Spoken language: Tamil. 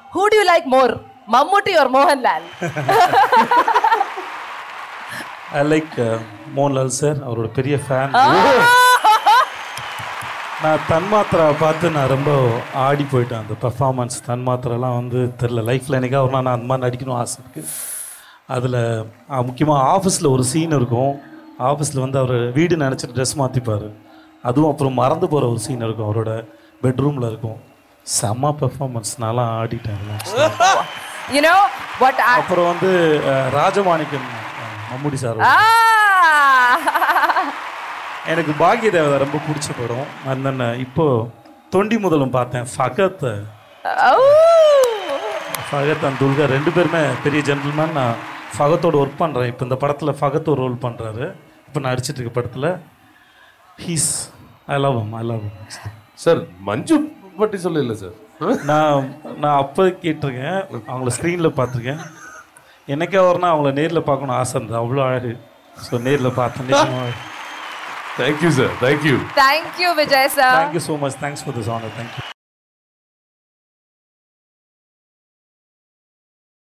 Who do you like more, Mammootty or Mohanlal? I like Mohanlal sir அவரோட பெரிய ஃபேன் நான் தன்மாத்திரா பார்த்து நான் ரொம்ப ஆடி போயிட்டேன் அந்த பெர்ஃபார்மன்ஸ் தன்மாத்திரெல்லாம் வந்து தெரில லைஃப்பில் என்னைக்கா ஒரு நாள் நான் அந்த மாதிரி நடிக்கணும் ஆசை இருக்குது அதில் முக்கியமாக ஆஃபீஸில் ஒரு சீன் இருக்கும் ஆஃபீஸில் வந்து அவர் வீடு நினச்சிட்டு ட்ரெஸ் மாற்றிப்பார் அதுவும் அப்புறம் மறந்து போகிற ஒரு சீன் இருக்கும் அவரோட பெட்ரூமில் இருக்கும் செம்ம பெர்ஃபார்மன்ஸ் நான்லாம் ஆடிட்டேன் அதெல்லாம். you know what I. அப்புறம் வந்து அஹ், ராஜமாணிக்கம் அஹ், மம்முடி சார் Ah! எனக்கு பாக்கிய தேவதை ரொம்ப பிடிச்ச படம் அந்த இப்போ தொண்டி முதலும் பார்த்தேன் ஃபகத் oh! ஃபகத் அண்ட் துல்கா ரெண்டு பேருமே பெரிய ஜென்டில்மேன் நான் ஃபகத்தோட ஒர்க் பண்ணுறேன் இப்போ இந்த படத்தில் ஃபகத் ஒரு ரோல் பண்ணுறாரு இப்போ நான் அடிச்சிட்டு இருக்க படத்தில் he's I love I love sir Manju பற்றி சொல்லல சார் நான் நான் அப்போ கேட்டிருக்கேன் அவங்கள ஸ்க்ரீனில் பார்த்துருக்கேன் என்னைக்கா வரனா அவங்கள நேரில் பார்க்கணும் ஆசை இருந்தது அவ்வளோ அழகு ஸோ நேரில் பார்த்தேன் thank you sir thank you Thank you, Vijay sir. Thank you so much thanks for this honour thank you